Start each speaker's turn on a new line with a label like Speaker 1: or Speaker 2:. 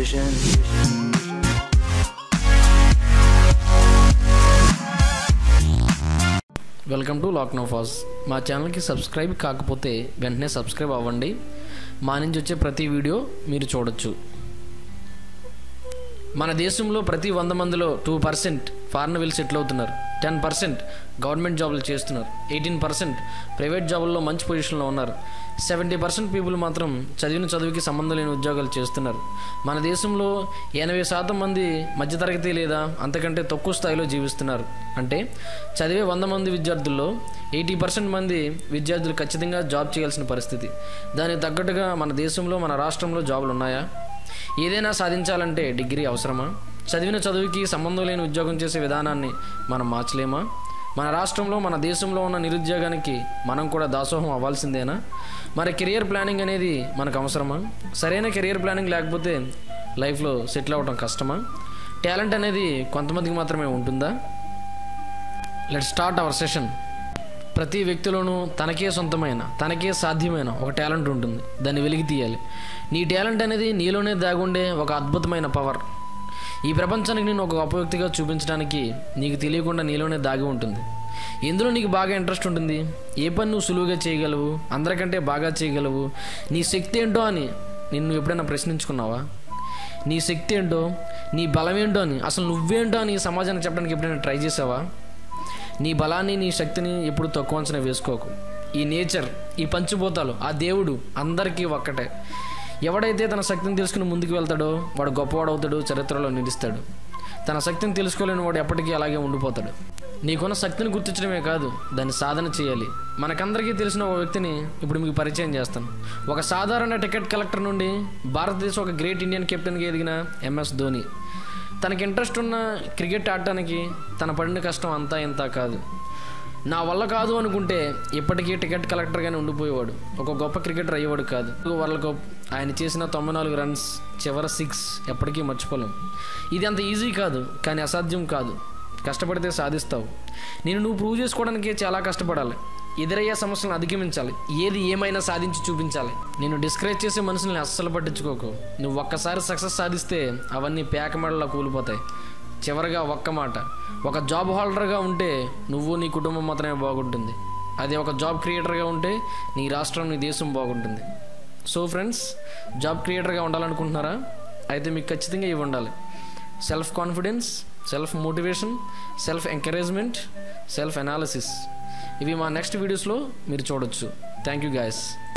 Speaker 1: vision.
Speaker 2: Welcome to లాక్ ఫాస్ మా ఛానల్కి సబ్స్క్రైబ్ కాకపోతే వెంటనే సబ్స్క్రైబ్ అవ్వండి మా నుంచి వచ్చే ప్రతి వీడియో మీరు చూడొచ్చు మన దేశంలో ప్రతి వంద మందిలో టూ పర్సెంట్ ఫారెన్ వెళ్ళి సెటిల్ అవుతున్నారు టెన్ పర్సెంట్ గవర్నమెంట్ జాబులు చేస్తున్నారు ఎయిటీన్ పర్సెంట్ ప్రైవేట్ జాబుల్లో మంచి పొజిషన్లో ఉన్నారు సెవెంటీ పర్సెంట్ పీపుల్ మాత్రం చదివిన చదువుకి సంబంధం లేని ఉద్యోగాలు చేస్తున్నారు మన దేశంలో ఎనభై శాతం మంది మధ్యతరగతి లేదా అంతకంటే తక్కువ స్థాయిలో జీవిస్తున్నారు అంటే చదివే వంద మంది విద్యార్థుల్లో ఎయిటీ పర్సెంట్ మంది విద్యార్థులు ఖచ్చితంగా జాబ్ చేయాల్సిన పరిస్థితి దానికి తగ్గట్టుగా మన దేశంలో మన రాష్ట్రంలో జాబులు ఉన్నాయా ఏదైనా సాధించాలంటే డిగ్రీ అవసరమా చదివిన చదువుకి సంబంధం లేని ఉద్యోగం చేసే విధానాన్ని మనం మార్చలేమా మన రాష్ట్రంలో మన దేశంలో ఉన్న నిరుద్యోగానికి మనం కూడా దాసోహం అవ్వాల్సిందేనా మరి కెరియర్ ప్లానింగ్ అనేది మనకు అవసరమా సరైన కెరియర్ ప్లానింగ్ లేకపోతే లైఫ్లో సెటిల్ అవ్వడం కష్టమా టాలెంట్ అనేది కొంతమందికి మాత్రమే ఉంటుందా లెట్ స్టార్ట్ అవర్ సెషన్ ప్రతి వ్యక్తిలోనూ తనకే సొంతమైన తనకే సాధ్యమైన ఒక టాలెంట్ ఉంటుంది దాన్ని వెలికి తీయాలి నీ టాలెంట్ అనేది నీలోనే దాగుండే ఒక అద్భుతమైన పవర్ ఈ ప్రపంచానికి నేను ఒక గొప్ప వ్యక్తిగా చూపించడానికి నీకు తెలియకుండా నీలోనే దాగి ఉంటుంది ఎందులో నీకు బాగా ఇంట్రెస్ట్ ఉంటుంది ఏ పని నువ్వు సులువుగా చేయగలవు అందరికంటే బాగా చేయగలవు నీ శక్తి ఏంటో అని నిన్ను ఎప్పుడైనా ప్రశ్నించుకున్నావా నీ శక్తి ఏంటో నీ బలం ఏంటో అని అసలు నువ్వేంటో అని సమాజానికి చెప్పడానికి ఎప్పుడైనా ట్రై చేసావా నీ బలాన్ని నీ శక్తిని ఎప్పుడు తక్కువ అంచనా వేసుకోకు ఈ నేచర్ ఈ పంచిభూతాలు ఆ దేవుడు అందరికీ ఒక్కటే ఎవడైతే తన శక్తిని తెలుసుకుని ముందుకు వెళ్తాడో వాడు గొప్పవాడు అవుతాడు చరిత్రలో నిలుస్తాడు తన శక్తిని తెలుసుకోలేని వాడు ఎప్పటికీ అలాగే ఉండిపోతాడు నీకున్న శక్తిని గుర్తించడమే కాదు దాన్ని సాధన చేయాలి మనకందరికీ తెలిసిన ఒక వ్యక్తిని ఇప్పుడు మీకు పరిచయం చేస్తాను ఒక సాధారణ టికెట్ కలెక్టర్ నుండి భారతదేశం ఒక గ్రేట్ ఇండియన్ కెప్టెన్గా ఎదిగిన ఎంఎస్ ధోని తనకి ఇంట్రెస్ట్ ఉన్న క్రికెట్ ఆడటానికి తన పడిన కష్టం అంతా ఇంత కాదు నా వల్ల కాదు అనుకుంటే ఇప్పటికీ టికెట్ కలెక్టర్గానే ఉండిపోయేవాడు ఒక గొప్ప క్రికెటర్ అయ్యేవాడు కాదు వరల్డ్ కప్ ఆయన చేసిన తొంభై నాలుగు రన్స్ చివరి సిక్స్ ఎప్పటికీ మర్చిపోలేం ఇది అంత ఈజీ కాదు కానీ అసాధ్యం కాదు కష్టపడితే సాధిస్తావు నేను నువ్వు ప్రూవ్ చేసుకోవడానికి చాలా కష్టపడాలి ఎదురయ్యే సమస్యలను అధిగమించాలి ఏది ఏమైనా సాధించి చూపించాలి నేను డిస్కరేజ్ చేసే మనుషుల్ని అస్సలు పట్టించుకోకు నువ్వు ఒక్కసారి సక్సెస్ సాధిస్తే అవన్నీ పేకమెడలా కూలిపోతాయి చివరిగా ఒక్క మాట ఒక జాబ్ హోల్డర్గా ఉంటే నువ్వు నీ కుటుంబం మాత్రమే బాగుంటుంది అదే ఒక జాబ్ క్రియేటర్గా ఉంటే నీ రాష్ట్రం నీ దేశం బాగుంటుంది సో ఫ్రెండ్స్ జాబ్ క్రియేటర్గా ఉండాలనుకుంటున్నారా అయితే మీకు ఖచ్చితంగా ఇవి ఉండాలి self confidence self motivation self encouragement self analysis ఇవి మా నెక్స్ట్ వీడియోస్లో మీరు చూడొచ్చు థ్యాంక్ యూ గాయస్